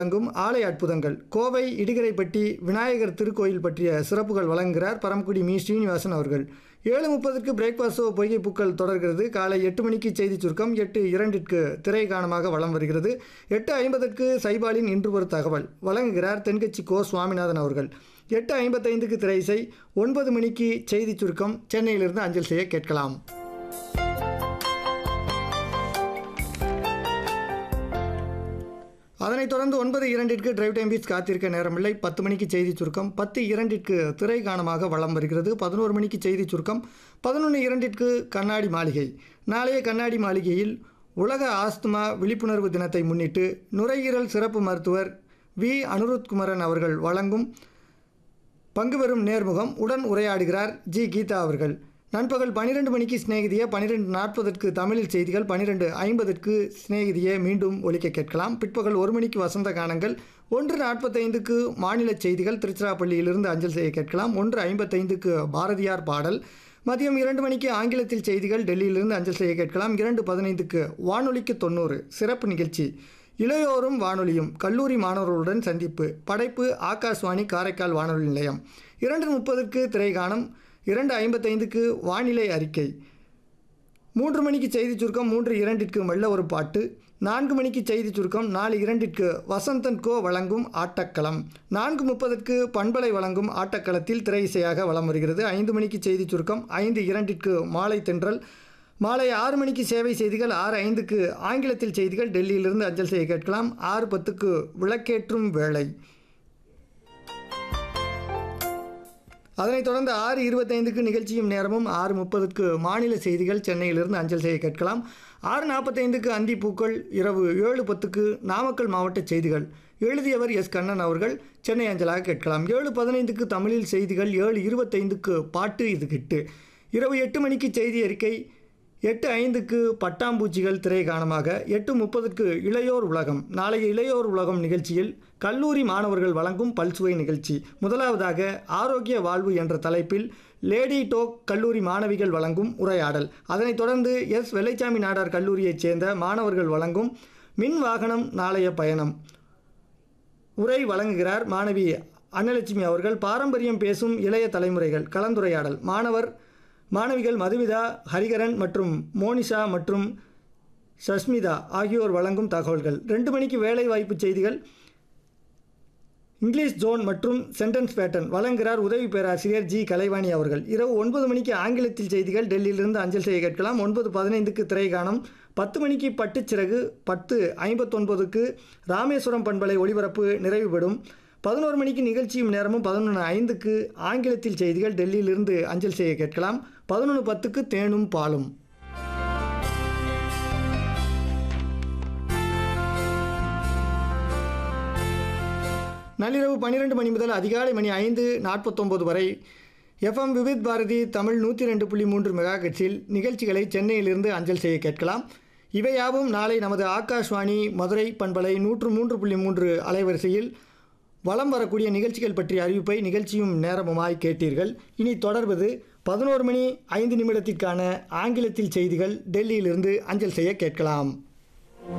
வழங்கும் ஆலய அற்புதங்கள் கோவை இடிகரைப்பட்டி விநாயகர் திருக்கோயில் பற்றிய சிறப்புகள் வழங்குகிறார் பரமக்குடி மீ ஸ்ரீனிவாசன் அவர்கள் ஏழு முப்பதுக்கு பிரேக்ஃபாஸ்ட் ஷோ பொய்கை பூக்கள் தொடர்கிறது காலை எட்டு மணிக்கு செய்தி சுருக்கம் எட்டு இரண்டிற்கு திரை காணமாக வலம் வருகிறது எட்டு ஐம்பதற்கு சைபாலின் இன்று ஒரு தகவல் வழங்குகிறார் தென்கட்சி கோ சுவாமிநாதன் அவர்கள் எட்டு ஐம்பத்தைந்துக்கு திரை இசை ஒன்பது மணிக்கு செய்தி சுருக்கம் சென்னையிலிருந்து அஞ்சல் செய்ய கேட்கலாம் அதனைத் தொடர்ந்து ஒன்பது இரண்டிற்கு டிரைவ் டைம் பீச் காத்திருக்க நேரமில்லை பத்து மணிக்கு செய்தி சுருக்கம் பத்து இரண்டிற்கு திரை காணமாக வலம் வருகிறது பதினோரு மணிக்கு செய்தி சுருக்கம் பதினொன்று இரண்டிற்கு கண்ணாடி மாளிகை நாளைய கண்ணாடி மாளிகையில் உலக ஆஸ்துமா விழிப்புணர்வு தினத்தை முன்னிட்டு நுரையீரல் சிறப்பு மருத்துவர் வி அனுருத்குமரன் அவர்கள் வழங்கும் பங்கு பெறும் நேர்முகம் உடன் உரையாடுகிறார் ஜி கீதா அவர்கள் நண்பகல் பன்னிரெண்டு மணிக்கு சிநேகிதிய பன்னிரெண்டு நாற்பதற்கு தமிழில் செய்திகள் பன்னிரெண்டு ஐம்பதற்கு சிநேகிதியை மீண்டும் ஒலிக்க கேட்கலாம் பிற்பகல் ஒரு மணிக்கு வசந்த கானங்கள் ஒன்று நாற்பத்தைந்துக்கு மாநில செய்திகள் திருச்சிராப்பள்ளியிலிருந்து அஞ்சல் செய்ய கேட்கலாம் ஒன்று ஐம்பத்தைந்துக்கு பாரதியார் பாடல் மதியம் இரண்டு மணிக்கு ஆங்கிலத்தில் செய்திகள் டெல்லியிலிருந்து அஞ்சல் செய்ய கேட்கலாம் இரண்டு பதினைந்துக்கு வானொலிக்கு தொண்ணூறு சிறப்பு நிகழ்ச்சி இளையோரும் வானொலியும் கல்லூரி மாணவர்களுடன் சந்திப்பு படைப்பு ஆகாஷ்வாணி காரைக்கால் வானொலி நிலையம் இரண்டு முப்பதுக்கு திரைகாணம் இரண்டு ஐம்பத்தைந்துக்கு வானிலை அறிக்கை மூன்று மணிக்கு செய்தி சுருக்கம் மூன்று இரண்டிற்கு மெல்ல ஒரு பாட்டு நான்கு மணிக்கு செய்தி சுருக்கம் நாலு இரண்டிற்கு வசந்தன் கோ வழங்கும் ஆட்டக்களம் நான்கு முப்பதற்கு பண்பலை வழங்கும் ஆட்டக்களத்தில் திரை இசையாக வலம் வருகிறது ஐந்து மணிக்கு செய்தி சுருக்கம் ஐந்து இரண்டிற்கு மாலை தென்றல் மாலை ஆறு மணிக்கு சேவை செய்திகள் ஆறு ஐந்துக்கு ஆங்கிலத்தில் செய்திகள் டெல்லியிலிருந்து அஞ்சல் செய்ய கேட்கலாம் ஆறு பத்துக்கு விளக்கேற்றும் வேளை அதனைத் தொடர்ந்து ஆறு இருபத்தைந்துக்கு நிகழ்ச்சியும் நேரமும் ஆறு முப்பதுக்கு மாநில செய்திகள் சென்னையிலிருந்து அஞ்சல் செய்ய கேட்கலாம் ஆறு நாற்பத்தைந்துக்கு அந்தி பூக்கள் இரவு ஏழு பத்துக்கு நாமக்கல் மாவட்ட செய்திகள் எழுதியவர் எஸ் கண்ணன் அவர்கள் சென்னை அஞ்சலாக கேட்கலாம் ஏழு பதினைந்துக்கு தமிழில் செய்திகள் ஏழு இருபத்தைந்துக்கு பாட்டு இது கிட்டு இரவு எட்டு மணிக்கு செய்தி அறிக்கை எட்டு ஐந்துக்கு பட்டாம்பூச்சிகள் திரை காணமாக எட்டு முப்பதுக்கு இளையோர் உலகம் நாளைய இளையோர் உலகம் நிகழ்ச்சியில் கல்லூரி மாணவர்கள் வழங்கும் பல்சுவை நிகழ்ச்சி முதலாவதாக ஆரோக்கிய வாழ்வு என்ற தலைப்பில் லேடி டோக் கல்லூரி மாணவிகள் வழங்கும் உரையாடல் அதனைத் தொடர்ந்து எஸ் வெள்ளைச்சாமி நாடார் கல்லூரியைச் சேர்ந்த மாணவர்கள் வழங்கும் மின் வாகனம் நாளைய பயணம் உரை வழங்குகிறார் மாணவி அன்னலட்சுமி அவர்கள் பாரம்பரியம் பேசும் இளைய தலைமுறைகள் கலந்துரையாடல் மாணவர் மாணவிகள் மதுமிதா ஹரிகரன் மற்றும் மோனிஷா மற்றும் சஸ்மிதா ஆகியோர் வழங்கும் தகவல்கள் ரெண்டு மணிக்கு வேலை வாய்ப்பு செய்திகள் இங்கிலீஷ் ஜோன் மற்றும் சென்டென்ஸ் பேட்டன் வழங்குகிறார் உதவி பேராசிரியர் ஜி கலைவாணி அவர்கள் இரவு ஒன்பது மணிக்கு ஆங்கிலத்தில் செய்திகள் டெல்லியிலிருந்து அஞ்சல் செய்ய கேட்கலாம் ஒன்பது பதினைந்துக்கு திரைகாணம் பத்து மணிக்கு பட்டுச்சிறகு பத்து ஐம்பத்தொன்பதுக்கு ராமேஸ்வரம் பண்பலை ஒளிபரப்பு நிறைவுபடும் பதினோரு மணிக்கு நிகழ்ச்சியும் நேரமும் பதினொன்று ஐந்துக்கு ஆங்கிலத்தில் செய்திகள் டெல்லியிலிருந்து அஞ்சல் செய்ய கேட்கலாம் பதினொன்று பத்துக்கு தேனும் பாலும் நள்ளிரவு பன்னிரெண்டு மணி முதல் அதிகாலை மணி ஐந்து நாற்பத்தொம்போது வரை எஃப்எம் விவித் பாரதி தமிழ் நூற்றி ரெண்டு புள்ளி மூன்று மெகா கட்சியில் நிகழ்ச்சிகளை சென்னையிலிருந்து அஞ்சல் செய்ய கேட்கலாம் இவையாவும் நாளை நமது ஆகாஷ்வாணி மதுரை பண்பலை நூற்று மூன்று புள்ளி மூன்று அலைவரிசையில் வலம் வரக்கூடிய நிகழ்ச்சிகள் பற்றிய அறிவிப்பை நிகழ்ச்சியும் நேரமுமாய் கேட்டீர்கள் இனி தொடர்வது பதினோரு மணி ஐந்து நிமிடத்திற்கான ஆங்கிலத்தில் செய்திகள் டெல்லியிலிருந்து அஞ்சல் செய்ய கேட்கலாம்